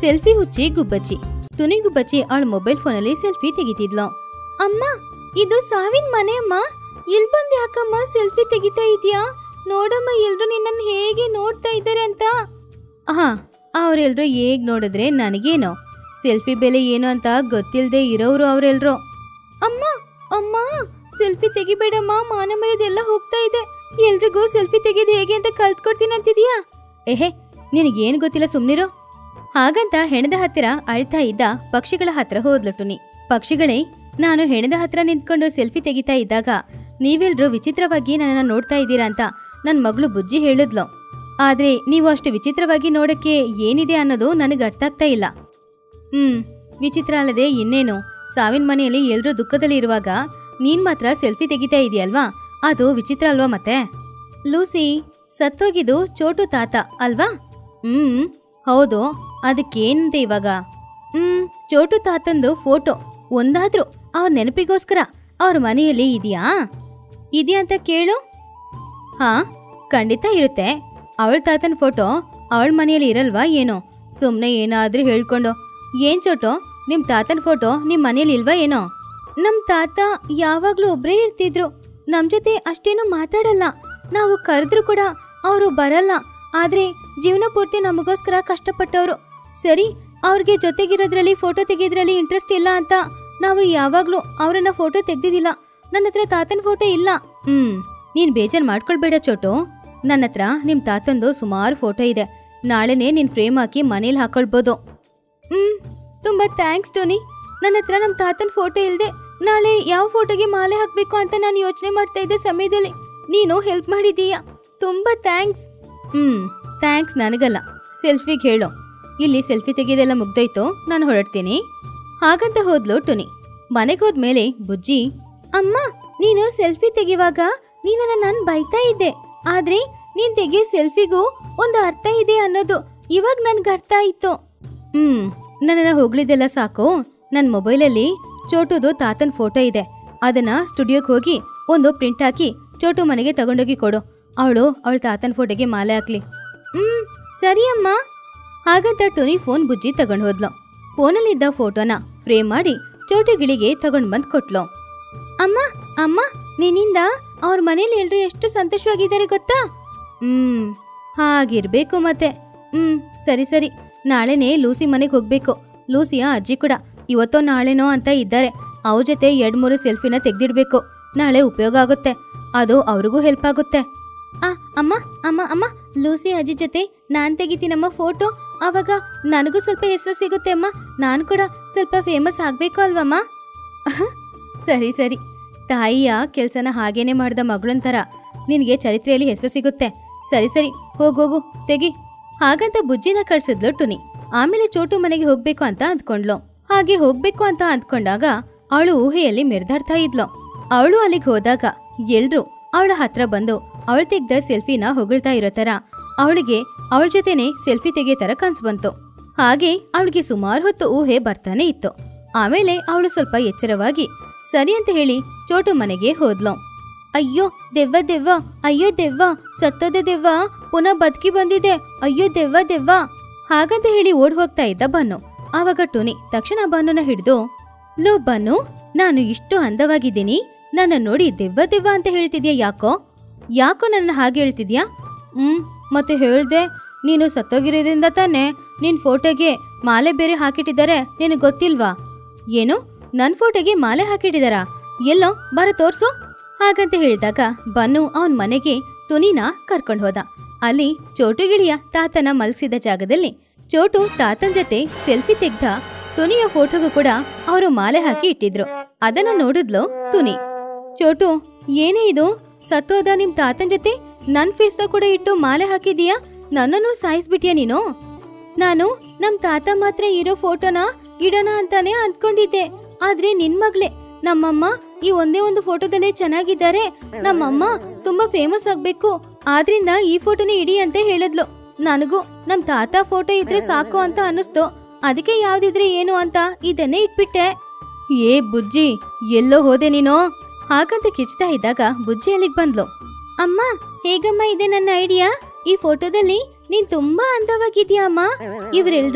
selfie ಹುಚ್ಚಿ ಗುಬ್ಬಚ್ಚಿ ತುನಿ ಗುಬ್ಬಚ್ಚಿ ಅವಳ mobile ಫೋನಲ್ಲಿ ಸೆಲ್ಫಿ ತೆಗಿತಿದ್ಲು ಅಮ್ಮ ಇದು ಸಾವಿನ ಮನೆ ಅಮ್ಮ ಇಲ್ ಬಂದ್ ಯಾಕಮ್ಮ ಸೆಲ್ಫಿ ತೆಗಿತಾ ಇದೀಯಾ ನೋಡಮ್ಮ ಎಲ್ರು ನಿನ್ನನ್ನು ಹೇಗೆ ನೋಡ್ತಾ ಇದ್ದಾರೆ ಅಂತ ಹಾ ಅವರೆಲ್ರು ಹೇಗ್ ನೋಡಿದ್ರೆ ನನಗೇನೋ ಸೆಲ್ಫಿ ಬೆಲೆ ಏನು ಅಂತ ಗೊತ್ತಿಲ್ಲದೆ ಇರೋರು ಅವರೆಲ್ರು ಅಮ್ಮ ಅಮ್ಮ ಸೆಲ್ಫಿ ತೆಗಿಬೇಡಮ್ಮ ಮಾನ ಮರ್ಯಾದೆಲ್ಲ ಹೋಗ್ತಾ ಇದೆ ಎಲ್ರಿಗೂ ಸೆಲ್ಫಿ ತೆಗೆದು ಹೇಗೆ ಅಂತ ಕಲ್ತ್ಕೊಡ್ತೀನಿ ಅಂತಿದ್ಯಾ ಏಹೆ ನಿನಗೇನು ಗೊತ್ತಿಲ್ಲ ಸುಮ್ನಿರು ಹಾಗಂತ ಹೆಣದ ಹತ್ತಿರ ಅಳ್ತಾ ಇದ್ದ ಪಕ್ಷಿಗಳ ಹತ್ರ ಹೋದ್ಲು ಟುನಿ ಪಕ್ಷಿಗಳೇ ನಾನು ಹೆಣದ ಹತ್ರ ನಿಂತ್ಕೊಂಡು ಸೆಲ್ಫಿ ತೆಗಿತಾ ಇದ್ದಾಗ ನೀವೆಲ್ರೂ ವಿಚಿತ್ರವಾಗಿ ನನ್ನನ್ನು ನೋಡ್ತಾ ಇದ್ದೀರಾ ಅಂತ ನನ್ನ ಮಗಳು ಬುಜ್ಜಿ ಹೇಳಿದ್ಲು ಆದ್ರೆ ನೀವು ಅಷ್ಟು ವಿಚಿತ್ರವಾಗಿ ನೋಡಕ್ಕೆ ಏನಿದೆ ಅನ್ನೋದು ನನಗೆ ಅರ್ಥ ಆಗ್ತಾ ಇಲ್ಲ ಹ್ಮ್ ವಿಚಿತ್ರ ಅಲ್ಲದೆ ಇನ್ನೇನು ಸಾವಿನ ಮನೆಯಲ್ಲಿ ಎಲ್ರೂ ದುಃಖದಲ್ಲಿ ಇರುವಾಗ ನೀನ್ ಮಾತ್ರ ಸೆಲ್ಫಿ ತೆಗಿತಾ ಇದೆಯಲ್ವಾ ಅದು ವಿಚಿತ್ರ ಅಲ್ವಾ ಮತ್ತೆ ಲೂಸಿ ಸತ್ತೋಗಿದ್ದು ಚೋಟು ತಾತ ಅಲ್ವಾ ಹ್ಮ್ ಹೌದು ಅದಕ್ಕೇನಂತೆ ಇವಾಗ ಹ್ಮ್ ಚೋಟು ತಾತಂದು ಫೋಟೋ ಒಂದಾದ್ರೂ ಅವ್ರ ನೆನಪಿಗೋಸ್ಕರ ಅವ್ರ ಮನೆಯಲ್ಲಿ ಇದೆಯಾ ಇದೆಯಾ ಅಂತ ಕೇಳು ಹಾ ಖಂಡಿತ ಇರುತ್ತೆ ಅವಳ ತಾತನ ಫೋಟೋ ಅವಳ ಮನೆಯಲ್ಲಿ ಇರಲ್ವಾ ಏನೋ ಸುಮ್ಮನೆ ಏನಾದ್ರೂ ಹೇಳ್ಕೊಂಡು ಏನ್ ಚೋಟು ನಿಮ್ ತಾತನ ಫೋಟೋ ನಿಮ್ ಮನೇಲಿ ಇಲ್ವಾ ಏನೋ ನಮ್ ತಾತ ಯಾವಾಗ್ಲೂ ಒಬ್ರೇ ಇರ್ತಿದ್ರು ನಮ್ ಜೊತೆ ಅಷ್ಟೇನು ಮಾತಾಡಲ್ಲ ನಾವು ಕರೆದ್ರು ಕೂಡ ಅವರು ಬರಲ್ಲ ಆದ್ರೆ ಜೀವನ ಪೂರ್ತಿ ನಮಗೋಸ್ಕರ ಕಷ್ಟಪಟ್ಟವರು ಸರಿ ಅವ್ರಿಗೆ ಜೊತೆಗಿರೋದ್ರಲ್ಲಿ ಫೋಟೋ ತೆಗೆಯೋದ್ರಲ್ಲಿ ಇಂಟ್ರೆಸ್ಟ್ ಇಲ್ಲ ಅಂತ ನಾವು ಯಾವಾಗ್ಲೂ ಅವರನ್ನ ಫೋಟೋ ತೆಗ್ದಿದ್ದಿಲ್ಲ ನನ್ನ ಹತ್ರ ತಾತನ ಫೋಟೋ ಇಲ್ಲ ಹ್ಮ್ ನೀನ್ ಬೇಜಾರ್ ಮಾಡ್ಕೊಳ್ಬೇಡ ಚೋಟು ನನ್ನ ಹತ್ರ ನಿಮ್ ತಾತಂದು ಸುಮಾರು ಫೋಟೋ ಇದೆ ನಾಳೆನೆ ನೀನ್ ಫ್ರೇಮ್ ಹಾಕಿ ಮನೇಲಿ ಹಾಕೊಳ್ಬೋದು ಹ್ಮ್ ತುಂಬಾ ಥ್ಯಾಂಕ್ಸ್ ಟೋನಿ ನನ್ನ ಹತ್ರ ನಮ್ಮ ತಾತನ ಫೋಟೋ ಇಲ್ದೆ ನಾಳೆ ಯಾವ ಫೋಟೋಗೆ ಮಾಲೆ ಹಾಕ್ಬೇಕು ಅಂತ ನಾನು ಯೋಚನೆ ಮಾಡ್ತಾ ಇದ್ದ ಸಮಯದಲ್ಲಿ ನೀನು ಹೆಲ್ಪ್ ಮಾಡಿದೀಯ ತುಂಬಾ ಥ್ಯಾಂಕ್ಸ್ ಹ್ಮ್ ಥ್ಯಾಂಕ್ಸ್ ನನಗಲ್ಲ ಸೆಲ್ಫಿಗೆ ಹೇಳು ಇಲ್ಲಿ ಸೆಲ್ಫಿ ತೆಗೆಯೋದೆಲ್ಲ ಮುಗ್ದೋಯ್ತು ನಾನು ಹೊರಡ್ತೀನಿ ಹಾಗಂತ ಹೋದ್ಲು ಟುನಿ ಮನೆಗೆ ಹೋದ್ಮೇಲೆ ಬುಜ್ಜಿ ಅಮ್ಮ ನೀನು ಸೆಲ್ಫಿ ತೆಗೆಯುವಾಗ ನೀನನ್ನ ನಾನು ಬೈತಾ ಇದ್ದೆ ಆದ್ರೆ ನೀನ್ ತೆಗೆಯೋ ಸೆಲ್ಫಿಗೂ ಒಂದು ಅರ್ಥ ಇದೆ ಅನ್ನೋದು ಇವಾಗ ನನ್ಗೆ ಅರ್ಥ ಆಯ್ತು ಹ್ಮ್ ನನ್ನನ್ನ ಹೊಗಳಿದ್ದೆಲ್ಲ ಸಾಕು ನನ್ನ ಮೊಬೈಲಲ್ಲಿ ಚೋಟುದು ತಾತನ ಫೋಟೋ ಇದೆ ಅದನ್ನ ಸ್ಟುಡಿಯೋಗೆ ಹೋಗಿ ಒಂದು ಪ್ರಿಂಟ್ ಹಾಕಿ ಚೋಟು ಮನೆಗೆ ತಗೊಂಡೋಗಿ ಕೊಡು ಅವಳು ಅವಳ ತಾತನ ಫೋಟೋಗೆ ಮಾಲೆ ಹಾಕ್ಲಿ ಹ್ಮ್ ಸರಿ ಅಮ್ಮ ಹಾಗಂತ ಟೋನಿ ಫೋನ್ ಬುಜ್ಜಿ ತಗೊಂಡು ಹೋದ್ಲು ಫೋನಲ್ಲಿದ್ದ ಫೋಟೋನ ಫ್ರೇಮ್ ಮಾಡಿ ಚೋಟು ಗಿಳಿಗೆ ತಗೊಂಡ್ ಬಂದ್ ಕೊಟ್ಲು ಅಮ್ಮ ಅಮ್ಮ ನಿನ್ನಿಂದ ಅವ್ರ ಮನೇಲಿ ಎಲ್ರು ಎಷ್ಟು ಸಂತೋಷವಾಗಿದ್ದಾರೆ ಗೊತ್ತಾ ಹ್ಮ್ ಹಾಗಿರ್ಬೇಕು ಮತ್ತೆ ಹ್ಮ್ ಸರಿ ಸರಿ ನಾಳೆನೇ ಲೂಸಿ ಮನೆಗೆ ಹೋಗ್ಬೇಕು ಲೂಸಿಯ ಅಜ್ಜಿ ಕೂಡ ಇವತ್ತೋ ನಾಳೆನೋ ಅಂತ ಇದ್ದಾರೆ ಅವ್ರ ಜೊತೆ ಎರಡ್ ಮೂರು ಸೆಲ್ಫಿನ ತೆಗ್ದಿಡ್ಬೇಕು ನಾಳೆ ಉಪಯೋಗ ಆಗುತ್ತೆ ಅದು ಅವ್ರಿಗೂ ಹೆಲ್ಪ್ ಆಗುತ್ತೆ ಆ ಅಮ್ಮ ಅಮ್ಮ ಅಮ್ಮ ಲೂಸಿ ಅಜ್ಜಿ ಜೊತೆ ನಾನ್ ತೆಗಿತೀನಮ್ಮ ಫೋಟೋ ಅವಾಗ ನನಗೂ ಸ್ವಲ್ಪ ಹೆಸರು ಸಿಗುತ್ತೆ ಅಮ್ಮ ನಾನು ಕೂಡ ಸ್ವಲ್ಪ ಫೇಮಸ್ ಆಗ್ಬೇಕು ಅಲ್ವಮ್ಮ ಸರಿ ಸರಿ ತಾಯಿಯ ಕೆಲ್ಸನ ಹಾಗೇನೆ ಮಾಡ್ದ ಮಗಳಂತರ ನಿನಗೆ ಚರಿತ್ರೆಯಲ್ಲಿ ಹೆಸರು ಸಿಗುತ್ತೆ ಸರಿ ಸರಿ ಹೋಗೋಗು ತೆಗಿ ಹಾಗಂತ ಬುಜ್ಜಿನ ಕಳ್ಸಿದ್ಲು ಟುನಿ ಆಮೇಲೆ ಚೋಟು ಮನೆಗೆ ಹೋಗ್ಬೇಕು ಅಂತ ಅಂದ್ಕೊಂಡ್ಲು ಹಾಗೆ ಹೋಗ್ಬೇಕು ಅಂತ ಅಂದ್ಕೊಂಡಾಗ ಅವಳು ಊಹೆಯಲ್ಲಿ ಮೆರೆದಾಡ್ತಾ ಇದ್ಲು ಅವಳು ಅಲ್ಲಿಗೆ ಹೋದಾಗ ಎಲ್ರು ಅವಳ ಹತ್ರ ಬಂದು ಅವಳು ತೆಗ್ದ ಸೆಲ್ಫಿನ ಹೊಗಳ್ತಾ ಇರೋ ತರ ಅವಳಿಗೆ ಅವಳ ಜೊತೆನೆ ಸೆಲ್ಫಿ ತೆಗೆಯೋ ತರ ಕನ್ಸ್ ಬಂತು ಹಾಗೆ ಅವಳಿಗೆ ಸುಮಾರು ಹೊತ್ತು ಊಹೆ ಬರ್ತಾನೆ ಇತ್ತು ಆಮೇಲೆ ಅವಳು ಸ್ವಲ್ಪ ಎಚ್ಚರವಾಗಿ ಸರಿ ಅಂತ ಹೇಳಿ ಚೋಟು ಮನೆಗೆ ಹೋದ್ಲು ಅಯ್ಯೋ ದೆವ್ವ ದೆವ್ವ ಅಯ್ಯೋ ದೆವ್ವ ಸತ್ತೋದೆ ದೆವ್ವ ಪುನಃ ಬದುಕಿ ಬಂದಿದೆ ಅಯ್ಯೋ ದೆವ್ವ ದೆವ್ವ ಹಾಗಂತ ಹೇಳಿ ಓಡ್ ಹೋಗ್ತಾ ಇದ್ದ ಬನ್ನು ಆವಾಗ ಟೋನಿ ತಕ್ಷಣ ಬನ್ನುನ ಹಿಡಿದು ಲೋ ಬನ್ನು ನಾನು ಇಷ್ಟು ಅಂದವಾಗಿದ್ದೀನಿ ನನ್ನ ನೋಡಿ ದೆವ್ವ ದೆವ್ವ ಅಂತ ಹೇಳ್ತಿದ್ಯಾ ಯಾಕೋ ಯಾಕೋ ನನ್ನ ಹಾಗೆ ಹೇಳ್ತಿದ್ಯಾ ಹ್ಮ್ ಮತ್ತೆ ಹೇಳ್ದೆ ನೀನು ಸತ್ತೋಗಿರೋದ್ರಿಂದ ತಾನೇ ನಿನ್ ಫೋಟೋಗೆ ಮಾಲೆ ಬೇರೆ ಹಾಕಿಟ್ಟಿದ್ದಾರೆ ನಿನಗೆ ಗೊತ್ತಿಲ್ವಾ ಏನು ನನ್ ಫೋಟೋಗೆ ಮಾಲೆ ಹಾಕಿಟ್ಟಿದಾರಾ ಎಲ್ಲೋ ಬರ ತೋರ್ಸು ಹಾಗಂತ ಹೇಳಿದಾಗ ಬನ್ನು ಅವನ್ ಮನೆಗೆ ಟುನಿನ ಕರ್ಕೊಂಡ್ ಹೋದ ಅಲ್ಲಿ ಚೋಟು ಗಿಳಿಯ ತಾತನ ಮಲಗಿಸಿದ ಜಾಗದಲ್ಲಿ ಚೋಟು ತಾತನ್ ಜೊತೆ ಸೆಲ್ಫಿ ತೆಗ್ದ ಟುನಿಯ ಫೋಟೋಗೂ ಕೂಡ ಅವರು ಮಾಲೆ ಹಾಕಿ ಇಟ್ಟಿದ್ರು ಅದನ್ನ ನೋಡಿದ್ಲು ಟುನಿ ಚೋಟು ಏನೇ ಇದು ಸತ್ತೋದ ನಿಮ್ ತಾತನ್ ಜೊತೆ ನನ್ ಫೇಸ್ನ ಕೂಡ ಇಟ್ಟು ಮಾಲೆ ಹಾಕಿದೀಯಾ ನನ್ನನ್ನು ಸಾಯಿಸ್ಬಿಟ್ಯಾ ನೀನು ನಾನು ನಮ್ ತಾತ ಮಾತ್ರ ಇರೋ ಫೋಟೋನ ಇಡೋಣ ಅಂತಾನೆ ಅಂದ್ಕೊಂಡಿದ್ದೆ ಆದ್ರೆ ನಿನ್ ಮಗ್ಳೆ ನಮ್ಮಮ್ಮ ಈ ಒಂದೇ ಒಂದು ಫೋಟೋದಲ್ಲೇ ಚೆನ್ನಾಗಿದ್ದಾರೆ ನಮ್ಮಮ್ಮ ತುಂಬಾ ಫೇಮಸ್ ಆಗ್ಬೇಕು ಆದ್ರಿಂದ ಈ ಫೋಟೋನೇ ಇಡಿ ಅಂತ ಹೇಳಿದ್ಲು ನನಗೂ ನಮ್ ತಾತ ಫೋಟೋ ಇದ್ರೆ ಸಾಕು ಅಂತ ಅನ್ನಿಸ್ತು ಅದಕ್ಕೆ ಯಾವ್ದಿದ್ರೆ ಏನು ಅಂತ ಇದನ್ನೇ ಇಟ್ಬಿಟ್ಟೆ ಏ ಬುಜ್ಜಿ ಎಲ್ಲೋ ಹೋದೆ ನೀನು ಹಾಗಂತ ಕಿಚ್ತಾ ಇದ್ದಾಗ ಬುಜ್ಜಿ ಅಲ್ಲಿಗ್ ಬಂದ್ಲು ಅಮ್ಮ ಹೇಗಮ್ಮ ಇದೆ ನನ್ನ ಐಡಿಯಾ ಈ ಫೋಟೋದಲ್ಲಿ ನೀನ್ ತುಂಬಾ ಅಂದವಾಗಿದ್ಯಾ ಅಮ್ಮ ಇವರೆಲ್ರು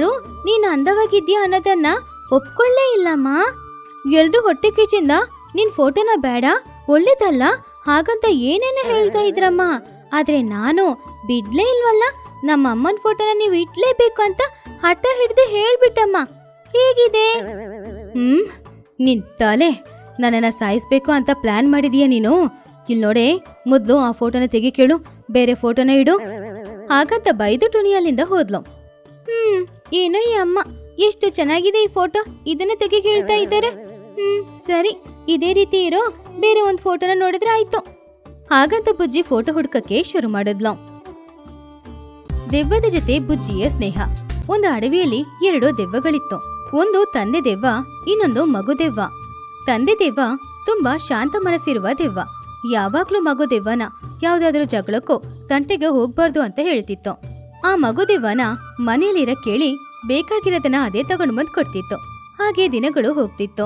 ನೀನ್ ಅಂದವಾಗಿದ್ಯಾ ಅನ್ನೋದನ್ನ ಒಪ್ಕೊಳ್ಳೇ ಇಲ್ಲಮ್ಮ ಎಲ್ರೂ ಹೊಟ್ಟೆ ಕಿಚಿಂದ ನಿನ್ ಫೋಟೋನ ಬೇಡ ಒಳ್ಳೇದಲ್ಲ ಹಾಗಂತ ಏನೇನೋ ಹೇಳ್ತಾ ಇದ್ರಮ್ಮ ಆದ್ರೆ ನಾನು ಬಿಡ್ಲೇ ಇಲ್ವಲ್ಲ ನಮ್ಮ ಅಮ್ಮನ ಫೋಟೋನ ನೀವು ಇಡ್ಲೇಬೇಕು ಅಂತ ಹಠ ಹಿಡ್ದು ಹೇಳ್ಬಿಟ್ಟಮ್ಮ ಹೇಗಿದೆ ಹ್ಮ್ ನಿನ್ ತಲೆ ನನ್ನನ್ನ ಸಾಯಿಸ್ಬೇಕು ಅಂತ ಪ್ಲಾನ್ ಮಾಡಿದೀಯ ನೀನು ಇಲ್ಲಿ ನೋಡೆ ಮೊದ್ಲು ಆ ಫೋಟೋನ ತೆಗಿ ಕೇಳು ಬೇರೆ ಫೋಟೋನ ಇಡು ಹಾಗಂತ ಬೈದು ಟುನಿಯಲ್ಲಿಂದ ಹೋದ್ಲು ಹ್ಮ್ ಏನೋ ಈ ಅಮ್ಮ ಎಷ್ಟು ಚೆನ್ನಾಗಿದೆ ಈ ಫೋಟೋ ಇದನ್ನ ತೆಗಿ ಹೇಳ್ತಾ ಇದ್ದಾರೆ ಹ್ಮ್ ಸರಿ ಇದೇ ರೀತಿ ಇರೋ ಬೇರೆ ಒಂದ್ ಫೋಟೋನ ನೋಡಿದ್ರೆ ಆಯ್ತು ಹಾಗಂತ ಬುಜ್ಜಿ ಫೋಟೋ ಹುಡ್ಕಕ್ಕೆ ಶುರು ಮಾಡಿದ್ಲು ದೆವ್ವದ ಜೊತೆ ಬುಜ್ಜಿಯ ಸ್ನೇಹ ಒಂದು ಅಡವಿಯಲ್ಲಿ ಎರಡು ದೆವ್ವಗಳಿತ್ತು ಒಂದು ತಂದೆ ದೆವ್ವ ಇನ್ನೊಂದು ಮಗು ದೆವ್ವ ತಂದೆ ದೆವ್ವ ತುಂಬಾ ಶಾಂತ ಮನಸ್ಸಿರುವ ದೆವ್ವ ಯಾವಾಗ್ಲೂ ಮಗು ದೆವ್ವನ ಯಾವ್ದಾದ್ರೂ ಜಗಳಕ್ಕೋ ತಂಟೆಗೆ ಹೋಗ್ಬಾರ್ದು ಅಂತ ಹೇಳ್ತಿತ್ತು ಆ ಮಗು ದೆವ್ವನ ಮನೆಯಲ್ಲಿರ ಕೇಳಿ ಬೇಕಾಗಿರೋದನ್ನ ಅದೇ ತಗೊಂಡು ಬಂದ್ ಕೊಡ್ತಿತ್ತು ಹಾಗೆ ದಿನಗಳು ಹೋಗ್ತಿತ್ತು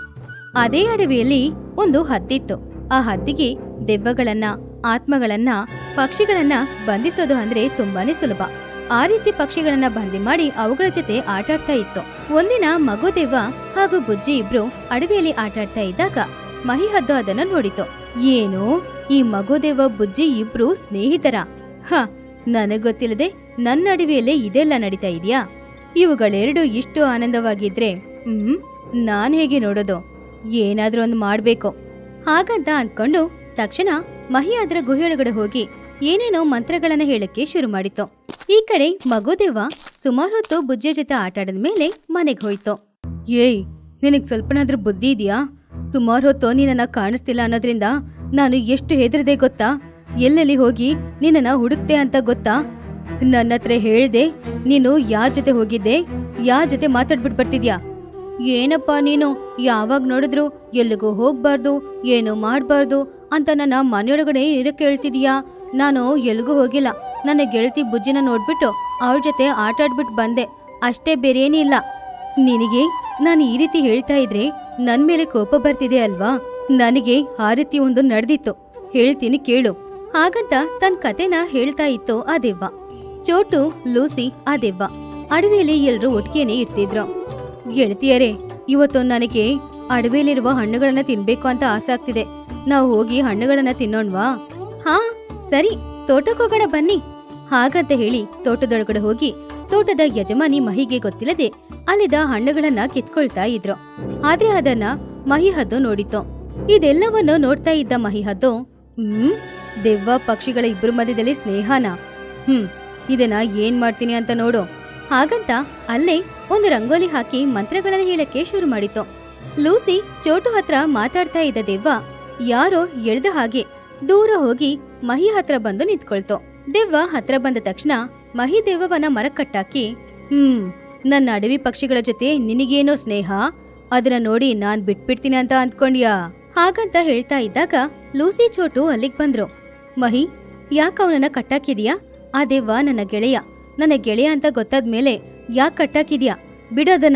ಅದೇ ಅಡವಿಯಲ್ಲಿ ಒಂದು ಹದ್ದಿತ್ತು ಆ ಹದ್ದಿಗೆ ದೆವ್ವಗಳನ್ನ ಆತ್ಮಗಳನ್ನ ಪಕ್ಷಿಗಳನ್ನ ಬಂಧಿಸೋದು ಅಂದ್ರೆ ತುಂಬಾನೇ ಸುಲಭ ಆ ರೀತಿ ಪಕ್ಷಿಗಳನ್ನ ಬಂದಿ ಮಾಡಿ ಅವುಗಳ ಜೊತೆ ಆಟಾಡ್ತಾ ಇತ್ತು ಒಂದಿನ ಮಗು ದೆವ್ವ ಹಾಗೂ ಬುಜ್ಜಿ ಇಬ್ರು ಅಡವಿಯಲ್ಲಿ ಆಟಾಡ್ತಾ ಇದ್ದಾಗ ಮಹಿ ಹದ್ದು ಅದನ್ನ ನೋಡಿತು ಏನು ಈ ಮಗು ದೆವ್ವ ಬುಜ್ಜಿ ಇಬ್ರು ಸ್ನೇಹಿತರ ಹ ನನಗ್ ಗೊತ್ತಿಲ್ಲದೆ ನನ್ನ ಅಡವಿಯಲ್ಲೇ ಇದೆಲ್ಲ ನಡೀತಾ ಇದೆಯಾ ಇವುಗಳೆರಡು ಇಷ್ಟು ಆನಂದವಾಗಿದ್ರೆ ಹ್ಮ್ ನಾನ್ ಹೇಗೆ ನೋಡೋದು ಏನಾದ್ರೂ ಒಂದು ಮಾಡ್ಬೇಕು ಹಾಗಂತ ಅಂದ್ಕೊಂಡು ತಕ್ಷಣ ಮಹಿ ಅದರ ಗುಹೆಯೊಳಗಡೆ ಹೋಗಿ ಏನೇನೋ ಮಂತ್ರಗಳನ್ನ ಹೇಳಕ್ಕೆ ಶುರು ಮಾಡಿತು ಈ ಕಡೆ ಮಗುದೆವ್ವ ಸುಮಾರು ಹೊತ್ತು ಬುಜ್ಜಿಯ ಜೊತೆ ಆಟಾಡಿದ ಮೇಲೆ ಮನೆಗೆ ಹೋಯ್ತು ಏಯ್ ನಿನಗ್ ಸ್ವಲ್ಪನಾದ್ರೂ ಬುದ್ಧಿ ಇದೆಯಾ ಸುಮಾರು ಹೊತ್ತು ನಿನ್ನನ್ನ ಕಾಣಿಸ್ತಿಲ್ಲ ಅನ್ನೋದ್ರಿಂದ ನಾನು ಎಷ್ಟು ಹೆದರದೆ ಗೊತ್ತಾ ಎಲ್ಲೆಲ್ಲಿ ಹೋಗಿ ನಿನ್ನನ್ನ ಹುಡುಕ್ತೆ ಅಂತ ಗೊತ್ತಾ ನನ್ನ ಹತ್ರ ಹೇಳ್ದೆ ನೀನು ಯಾ ಜೊತೆ ಹೋಗಿದ್ದೆ ಯಾ ಜೊತೆ ಮಾತಾಡ್ಬಿಟ್ ಬರ್ತಿದ್ಯಾ ಏನಪ್ಪ ನೀನು ಯಾವಾಗ ನೋಡಿದ್ರು ಎಲ್ಲಿಗೂ ಹೋಗ್ಬಾರ್ದು ಏನು ಮಾಡ್ಬಾರ್ದು ಅಂತ ನನ್ನ ಮನೆಯೊಳಗಡೆ ಇರಕ್ಕೆ ಹೇಳ್ತಿದೀಯಾ ನಾನು ಎಲ್ಲಿಗೂ ಹೋಗಿಲ್ಲ ನನ್ನ ಗೆಳತಿ ಬುಜ್ಜಿನ ನೋಡ್ಬಿಟ್ಟು ಅವಳ ಜೊತೆ ಆಟ ಆಡ್ಬಿಟ್ಟು ಬಂದೆ ಅಷ್ಟೇ ಬೇರೇನಿಲ್ಲ ನಿನಗೆ ನಾನು ಈ ರೀತಿ ಹೇಳ್ತಾ ಇದ್ರೆ ನನ್ ಮೇಲೆ ಕೋಪ ಬರ್ತಿದೆ ಅಲ್ವಾ ನನಗೆ ಆ ರೀತಿ ಒಂದು ನಡೆದಿತ್ತು ಹೇಳ್ತೀನಿ ಕೇಳು ಹಾಗಂತ ತನ್ನ ಕತೆನ ಹೇಳ್ತಾ ಇತ್ತು ಆ ದೆವ್ವ ಚೋಟು ಲೂಸಿ ಆ ದೆವ್ವ ಅಡವಿಯಲ್ಲಿ ಎಲ್ರೂ ಒಟ್ಟಿಗೆನೆ ಇರ್ತಿದ್ರು ಗೆಳತಿಯರೇ ಇವತ್ತು ನನಗೆ ಅಡವಿಯಲ್ಲಿರುವ ಹಣ್ಣುಗಳನ್ನ ತಿನ್ಬೇಕು ಅಂತ ಆಸೆ ಆಗ್ತಿದೆ ನಾವು ಹೋಗಿ ಹಣ್ಣುಗಳನ್ನ ತಿನ್ನೋಣ್ವಾ ಹಾ ಸರಿ ತೋಟಕ್ಕೆ ಹೋಗೋಣ ಬನ್ನಿ ಹಾಗಂತ ಹೇಳಿ ತೋಟದೊಳಗಡೆ ಹೋಗಿ ತೋಟದ ಯಜಮಾನಿ ಮಹಿಗೆ ಗೊತ್ತಿಲ್ಲದೆ ಅಲ್ಲಿದ್ದ ಹಣ್ಣುಗಳನ್ನ ಕಿತ್ಕೊಳ್ತಾ ಇದ್ರು ಆದ್ರೆ ಅದನ್ನ ಮಹಿ ಹದ್ದು ನೋಡಿತು ಇದೆಲ್ಲವನ್ನು ನೋಡ್ತಾ ಇದ್ದ ಮಹಿ ಹದ್ದು ಹ್ಮ್ ದೆವ್ವ ಪಕ್ಷಿಗಳ ಇಬ್ಬರು ಮಧ್ಯದಲ್ಲಿ ಸ್ನೇಹನ ಹ್ಮ್ ಇದನ್ನ ಏನ್ ಮಾಡ್ತೀನಿ ಅಂತ ನೋಡು ಹಾಗಂತ ಅಲ್ಲೇ ಒಂದು ರಂಗೋಲಿ ಹಾಕಿ ಮಂತ್ರಗಳನ್ನ ಹೇಳಕ್ಕೆ ಶುರು ಮಾಡಿತು ಲೂಸಿ ಚೋಟು ಹತ್ರ ಮಾತಾಡ್ತಾ ಇದ್ದ ದೆವ್ವ ಯಾರೋ ಎಳ್ದ ಹಾಗೆ ದೂರ ಹೋಗಿ ಮಹಿ ಹತ್ರ ಬಂದು ನಿಂತ್ಕೊಳ್ತು ದೆವ್ವ ಹತ್ರ ಬಂದ ತಕ್ಷಣ ಮಹಿ ದೆವ್ವವನ್ನ ಮರಕ್ಕಟ್ಟಾಕಿ ಹ್ಮ್ ನನ್ನ ಅಡವಿ ಪಕ್ಷಿಗಳ ಜೊತೆ ನಿನಗೇನೋ ಸ್ನೇಹ ಅದನ್ನ ನೋಡಿ ನಾನ್ ಬಿಟ್ಬಿಡ್ತೀನಿ ಅಂತ ಅಂದ್ಕೊಂಡ್ಯಾ ಹಾಗಂತ ಹೇಳ್ತಾ ಇದ್ದಾಗ ಲೂಸಿ ಚೋಟು ಅಲ್ಲಿಗ್ ಬಂದ್ರು ಮಹಿ ಯಾಕ ಅವನನ್ನ ಕಟ್ಟಾಕಿದ್ಯಾ ಆ ದೆವ್ವ ನನ್ನ ಗೆಳೆಯ ನನ್ನ ಗೆಳೆಯ ಅಂತ ಗೊತ್ತಾದ್ಮೇಲೆ ಯಾಕೆ ಕಟ್ಟಾಕಿದ್ಯಾ ಬಿಡೋದನ್ನ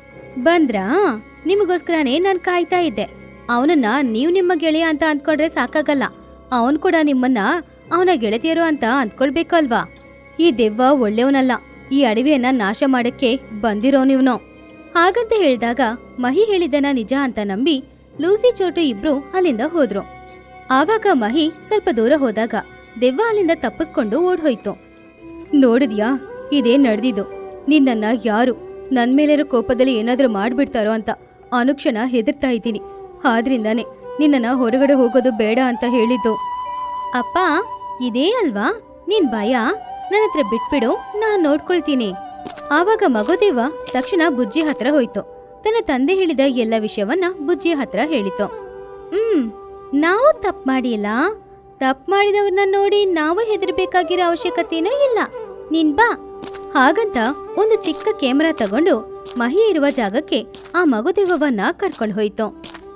ಬಂದ್ರಾ ನಿಮಗೋಸ್ಕರನೇ ನಾನ್ ಕಾಯ್ತಾ ಇದ್ದೆ ಅವನನ್ನ ನೀವ್ ನಿಮ್ಮ ಗೆಳೆಯ ಅಂತ ಅಂದ್ಕೊಂಡ್ರೆ ಸಾಕಾಗಲ್ಲ ಅವನ್ ಕೂಡ ನಿಮ್ಮನ್ನ ಅವನ ಗೆಳತಿಯರು ಅಂತ ಅಂದ್ಕೊಳ್ಬೇಕು ಅಲ್ವಾ ಈ ದೆವ್ವ ಒಳ್ಳೆಯವನಲ್ಲ ಈ ಅಡವಿಯನ್ನ ನಾಶ ಮಾಡಕ್ಕೆ ಬಂದಿರೋನಿವ್ನು ಹಾಗಂತ ಹೇಳಿದಾಗ ಮಹಿ ಹೇಳಿದ್ದನ ನಿಜ ಅಂತ ನಂಬಿ ಲೂಸಿ ಚೋಟು ಇಬ್ರು ಅಲ್ಲಿಂದ ಹೋದ್ರು ಆವಾಗ ಮಹಿ ಸ್ವಲ್ಪ ದೂರ ಹೋದಾಗ ದೆವ್ವ ಅಲ್ಲಿಂದ ತಪ್ಪಿಸ್ಕೊಂಡು ಓಡ್ಹೋಯ್ತು ನೋಡಿದ್ಯಾ ಇದೇ ನಡೆದಿದ್ದು ನಿನ್ನನ್ನ ಯಾರು ನನ್ ಮೇಲಿರೋ ಕೋಪದಲ್ಲಿ ಏನಾದ್ರೂ ಮಾಡ್ಬಿಡ್ತಾರೋ ಅಂತ ಅನುಕ್ಷಣ ಹೆದರ್ತಾ ಇದ್ದೀನಿ ಆದ್ರಿಂದಾನೆ ನಿನ್ನನ್ನ ಹೊರಗಡೆ ಹೋಗೋದು ಬೇಡ ಅಂತ ಹೇಳಿದ್ದು ಅಪ್ಪ ಇದೇ ಅಲ್ವಾ ನಿನ್ ಭಯ ನನ್ನ ಹತ್ರ ಬಿಟ್ಬಿಡು ನಾನ್ ನೋಡ್ಕೊಳ್ತೀನಿ ಆವಾಗ ಮಗುದೇವ ತಕ್ಷಣ ಬುಜ್ಜಿ ಹತ್ರ ಹೋಯ್ತು ತನ್ನ ತಂದೆ ಹೇಳಿದ ಎಲ್ಲ ವಿಷಯವನ್ನ ಬುಜ್ಜಿ ಹತ್ರ ಹೇಳಿತು ಹ್ಮ್ ನಾವು ತಪ್ಪು ಮಾಡಿಲ್ಲ ತಪ್ಪು ಮಾಡಿದವ್ರನ್ನ ನೋಡಿ ನಾವು ಹೆದರ್ಬೇಕಾಗಿರೋ ಅವಶ್ಯಕತೆನೂ ಇಲ್ಲ ನೀನ್ ಬಾ ಹಾಗಂತ ಒಂದು ಚಿಕ್ಕ ಕ್ಯಾಮೆರಾ ತಗೊಂಡು ಮಹಿ ಇರುವ ಜಾಗಕ್ಕೆ ಆ ಮಗುದೆವ್ವವನ್ನ ಕರ್ಕೊಂಡು ಹೋಯ್ತು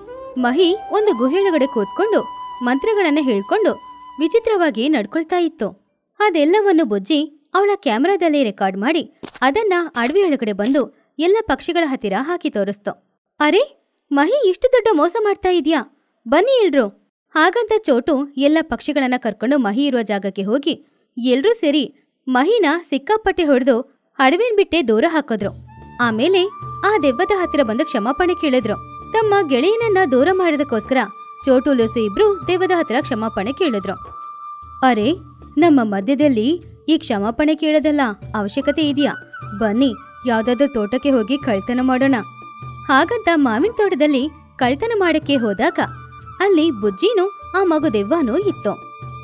ಮಹಿ ಒಂದು ಗುಹೆಯೊಳಗಡೆ ಕೂತ್ಕೊಂಡು ಮಂತ್ರಗಳನ್ನ ಹೇಳ್ಕೊಂಡು ವಿಚಿತ್ರವಾಗಿ ನಡ್ಕೊಳ್ತಾ ಇತ್ತು ಅದೆಲ್ಲವನ್ನು ಬುಜ್ಜಿ ಅವಳ ಕ್ಯಾಮೆರಾದಲ್ಲಿ ರೆಕಾರ್ಡ್ ಮಾಡಿ ಅದನ್ನ ಅಡವಿಯೊಳಗಡೆ ಬಂದು ಎಲ್ಲ ಪಕ್ಷಿಗಳ ಹತ್ತಿರ ಹಾಕಿ ತೋರಿಸ್ತು ಅರೆ ಮಹಿ ಇಷ್ಟು ದೊಡ್ಡ ಮೋಸ ಮಾಡ್ತಾ ಇದ್ಯಾ ಬನ್ನಿ ಎಲ್ರು ಹಾಗಂತ ಚೋಟು ಎಲ್ಲ ಪಕ್ಷಿಗಳನ್ನ ಕರ್ಕೊಂಡು ಮಹಿ ಇರುವ ಜಾಗಕ್ಕೆ ಹೋಗಿ ಎಲ್ರೂ ಸೇರಿ ಮಹಿನ ಸಿಕ್ಕಾಪಟ್ಟೆ ಹೊಡೆದು ಅಡವಿನ ಬಿಟ್ಟೆ ದೂರ ಹಾಕಿದ್ರು ಆಮೇಲೆ ಆ ದೆವ್ವದ ಹತ್ತಿರ ಬಂದು ಕ್ಷಮಾಪಣೆ ಕೇಳಿದ್ರು ತಮ್ಮ ಗೆಳೆಯನನ್ನ ದೂರ ಮಾಡೋದಕ್ಕೋಸ್ಕರ ಚೋಟು ಲೂಸು ಇಬ್ರು ದೆವ್ವದ ಹತ್ರ ಕ್ಷಮಾಪಣೆ ಕೇಳಿದ್ರು ಅರೆ ನಮ್ಮ ಮಧ್ಯದಲ್ಲಿ ಈ ಕ್ಷಮಾಪಣೆ ಕೇಳೋದಲ್ಲ ಅವಶ್ಯಕತೆ ಇದೆಯಾ ಬನ್ನಿ ಯಾವ್ದಾದ್ರೂ ತೋಟಕ್ಕೆ ಹೋಗಿ ಕಳ್ತನ ಮಾಡೋಣ ಹಾಗಂತ ಮಾವಿನ ತೋಟದಲ್ಲಿ ಕಳ್ತನ ಮಾಡಕ್ಕೆ ಹೋದಾಗ ಅಲ್ಲಿ ಬುಜ್ಜಿನೂ ಆ ಮಗು ದೆವ್ವನೂ ಇತ್ತು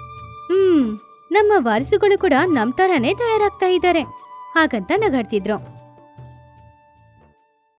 ಹ್ಮ್ ನಮ್ಮ ವಾರಸುಗಳು ಕೂಡ ನಮ್ ತರಾನೇ ತಯಾರಾಗ್ತಾ ಇದ್ದಾರೆ ಹಾಗಂತ ನಗಾಡ್ತಿದ್ರು